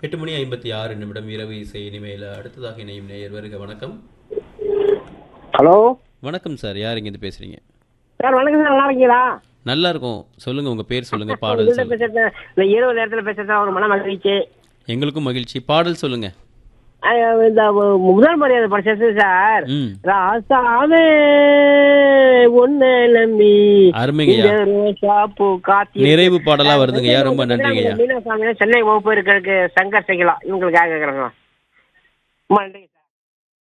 எட்டு மணி ஐம்பத்தி ஆறு நிமிடம் இரவு இசை இனிமையில் அடுத்ததாக இணையும் நேயர் வருக வணக்கம் ஹலோ வணக்கம் சார் யார் இங்கேருந்து பேசுறீங்க சார் வணக்கம் சார் நல்லா இருக்கீங்களா நல்லா இருக்கும் சொல்லுங்க உங்க பேர் சொல்லுங்க பாடல் உங்கள்கிட்ட சொல்லுங்க பேசுறது இந்த இரவு நேரத்தில் பேசுறது ஒரு மன மகிழ்ச்சி எங்களுக்கும் மகிழ்ச்சி பாடல் சொல்லுங்க அஹ் இந்த முதல் மரியாதை படிச்சது சார் ம் ராசாவே ஒன்னு நம்பி அருமைங்கய்யா இந்த ரோசா பூ காத்தி நிறைவு பாடலா வருதுங்கய்யா ரொம்ப நன்றிங்கய்யா மீனசாமி சென்னை வகுப்பு இருக்கிறதுக்கு சங்கர் செய்யலாம் இவங்களுக்காக கேட்குறாங்க ரொம்ப நன்றி